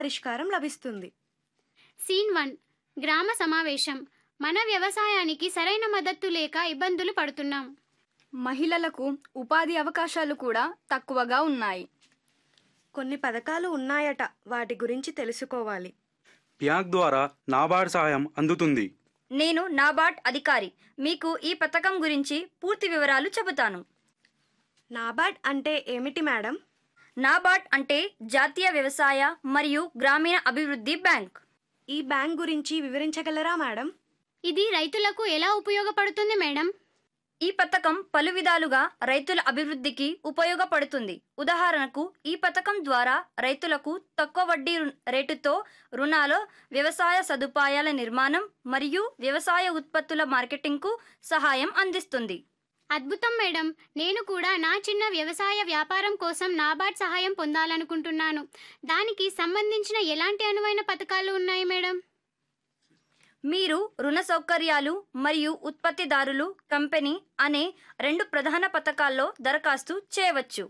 పరిష్కారం లభిస్తుంది scene one గ్రామ సమావేశం మన వ్యవసాయానికి సరైన మద్దతు లేక ఇబ్బందులు పడుతున్నాం మహిళలకు ఉపాధి అవకాశాలు కూడా తక్కువగా ఉన్నాయి కొన్ని పథకాలు ఉన్నాయట వాటి గురించి తెలుసుకోవాలి బ్యాంక్ ద్వారా నాబార్డ్ సహాయం అందుతుంది నేను నాబార్డ్ అధికారి మీకు ఈ పథకం గురించి పూర్తి వివరాలు చెబుతాను నాబార్డ్ అంటే ఏమిటి మేడం నాబార్డ్ అంటే జాతీయ వ్యవసాయ మరియు గ్రామీణ అభివృద్ధి బ్యాంక్ ఈ బ్యాంక్ గురించి వివరించగలరా మేడం ఇది రైతులకు ఎలా ఉపయోగపడుతుంది మేడం ఈ పథకం పలు విధాలుగా రైతుల అభివృద్ధికి ఉపయోగపడుతుంది ఉదాహరణకు ఈ పథకం ద్వారా రైతులకు తక్కువ వడ్డీ రు- రేటుతో రుణాలు వ్యవసాయ సదుపాయాల నిర్మాణం మరియు వ్యవసాయ ఉత్పత్తుల మార్కెటింగ్కు సహాయం అందిస్తుంది అద్భుతం మేడం నేను కూడా నా చిన్న వ్యవసాయ వ్యాపారం కోసం నాబార్డ్ సహాయం పొందాలనుకుంటున్నాను దానికి సంబంధించిన ఎలాంటి అనువైన పథకాలు ఉన్నాయి మేడం మీరు రుణ సౌకర్యాలు మరియు ఉత్పత్తిదారులు కంపెనీ అనే రెండు ప్రధాన పథకాల్లో దరఖాస్తు చేయవచ్చు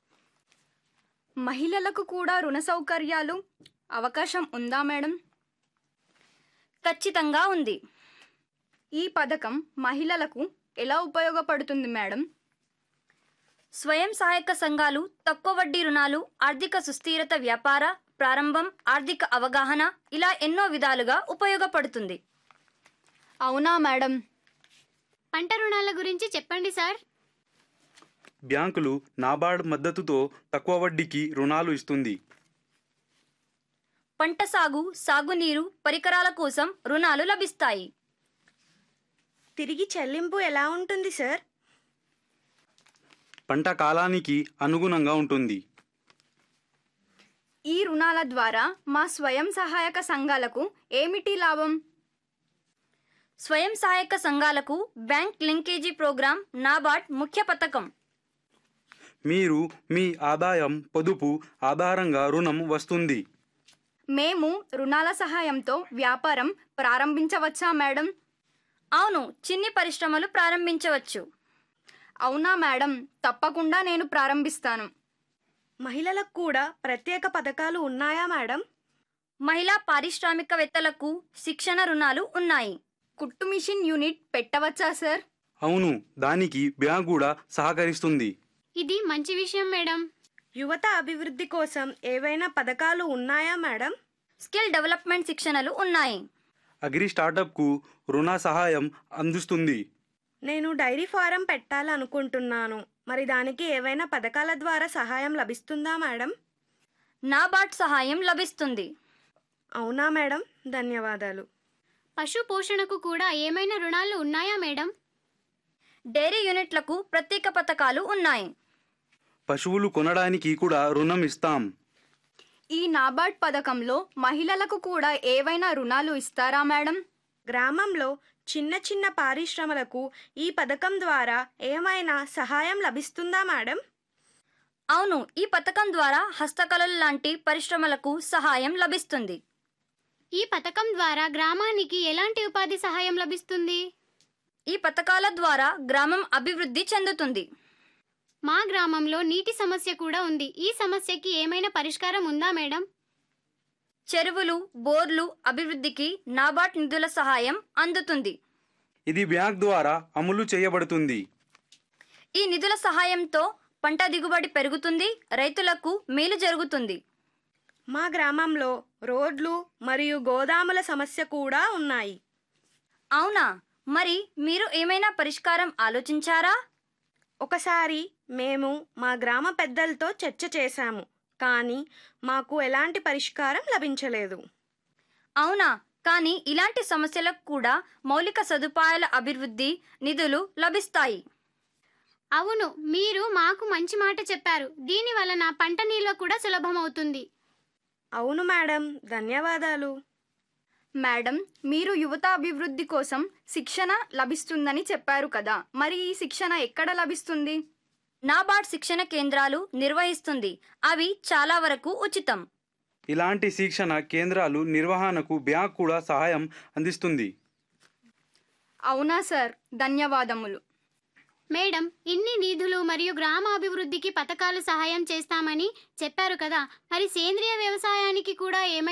మహిళలకు కూడా రుణ సౌకర్యాలు అవకాశం ఉందా మేడం ఖచ్చితంగా ఉంది ఈ పథకం మహిళలకు ఎలా ఉపయోగపడుతుంది మేడం స్వయం సహాయక సంఘాలు తక్కువ వడ్డీ రుణాలు ఆర్థిక సుస్థిరత వ్యాపార ప్రారంభం ఆర్థిక అవగాహన ఇలా ఎన్నో విధాలుగా ఉపయోగపడుతుంది అవునా మేడం పంట రుణాల గురించి చెప్పండి సార్ బ్యాంకులు నాబార్డ్ మద్దతుతో తక్కువ వడ్డీకి రుణాలు ఇస్తుంది పంట సాగు సాగునీరు పరికరాల కోసం రుణాలు లభిస్తాయి తిరిగి చెల్లింపు ఎలా ఉంటుంది సార్ పంట కాలానికి అనుగుణంగా ఉంటుంది ఈ రుణాల ద్వారా మా స్వయం సహాయక సంఘాలకు ఏమిటి లాభం స్వయం సహాయక సంఘాలకు బ్యాంక్ లింకేజీ ప్రోగ్రాం నాబార్డ్ ముఖ్య పథకం మీరు మీ ఆదాయం పొదుపు ఆధారంగా రుణం వస్తుంది మేము రుణాల సహాయంతో వ్యాపారం ప్రారంభించవచ్చా మేడం అవును చిన్ని పరిశ్రమలు ప్రారంభించవచ్చు అవునా మేడం తప్పకుండా నేను ప్రారంభిస్తాను మహిళలకు కూడా ప్రత్యేక పథకాలు ఉన్నాయా మేడం మహిళా పారిశ్రామికవేత్తలకు శిక్షణ రుణాలు ఉన్నాయి కుట్టు మిషన్ యూనిట్ పెట్టవచ్చా సార్ అవును దానికి బ్యాంక్ కూడా సహకరిస్తుంది ఇది మంచి విషయం మేడం యువత అభివృద్ధి కోసం ఏవైనా పథకాలు ఉన్నాయా మేడం స్కిల్ డెవలప్మెంట్ శిక్షణలు ఉన్నాయి అగ్రి స్టార్టప్కు రుణ సహాయం అందిస్తుంది నేను డైరీ ఫారం పెట్టాలనుకుంటున్నాను మరి దానికి ఏవైనా పథకాల ద్వారా సహాయం లభిస్తుందా మేడం నాబార్డ్ సహాయం లభిస్తుంది అవునా మేడం ధన్యవాదాలు పశు పోషణకు కూడా ఏమైనా రుణాలు ఉన్నాయా మేడం డైరీ యూనిట్లకు ప్రత్యేక పథకాలు ఉన్నాయి పశువులు కొనడానికి కూడా రుణం ఇస్తాం ఈ నాబార్డ్ పథకంలో మహిళలకు కూడా ఏవైనా రుణాలు ఇస్తారా మేడం గ్రామంలో చిన్న చిన్న పారిశ్రమలకు ఈ పథకం ద్వారా ఏమైనా సహాయం లభిస్తుందా మేడం అవును ఈ పథకం ద్వారా హస్తకళలు లాంటి పరిశ్రమలకు సహాయం లభిస్తుంది ఈ పథకం ద్వారా గ్రామానికి ఎలాంటి ఉపాధి సహాయం లభిస్తుంది ఈ పథకాల ద్వారా గ్రామం అభివృద్ధి చెందుతుంది మా గ్రామంలో నీటి సమస్య కూడా ఉంది ఈ సమస్యకి ఏమైనా పరిష్కారం ఉందా మేడం చెరువులు బోర్లు అభివృద్ధికి నాబార్డ్ నిధుల సహాయం అందుతుంది ఇది బ్యాంక్ ద్వారా అమలు చేయబడుతుంది ఈ నిధుల సహాయంతో పంట దిగుబడి పెరుగుతుంది రైతులకు మేలు జరుగుతుంది మా గ్రామంలో రోడ్లు మరియు గోదాముల సమస్య కూడా ఉన్నాయి అవునా మరి మీరు ఏమైనా పరిష్కారం ఆలోచించారా ఒకసారి మేము మా గ్రామ పెద్దలతో చర్చ చేశాము కానీ మాకు ఎలాంటి పరిష్కారం లభించలేదు అవునా కానీ ఇలాంటి సమస్యలకు కూడా మౌలిక సదుపాయాల అభివృద్ధి నిధులు లభిస్తాయి అవును మీరు మాకు మంచి మాట చెప్పారు దీని వలన పంట నిల్వ కూడా సులభమవుతుంది అవును మేడం ధన్యవాదాలు మేడం మీరు యువత అభివృద్ధి కోసం శిక్షణ లభిస్తుందని చెప్పారు కదా మరి ఈ శిక్షణ ఎక్కడ లభిస్తుంది నాబార్డ్ శిక్షణ కేంద్రాలు నిర్వహిస్తుంది అవి చాలా వరకు ఉచితం ఇలాంటి శిక్షణ కేంద్రాలు నిర్వహణకు బ్యాంక్ కూడా సహాయం అందిస్తుంది అవునా సార్ ధన్యవాదములు మేడం ఇన్ని నిధులు మరియు గ్రామాభివృద్ధికి పథకాలు సహాయం చేస్తామని చెప్పారు కదా మరి సేంద్రియ వ్యవసాయానికి కూడా ఏమైనా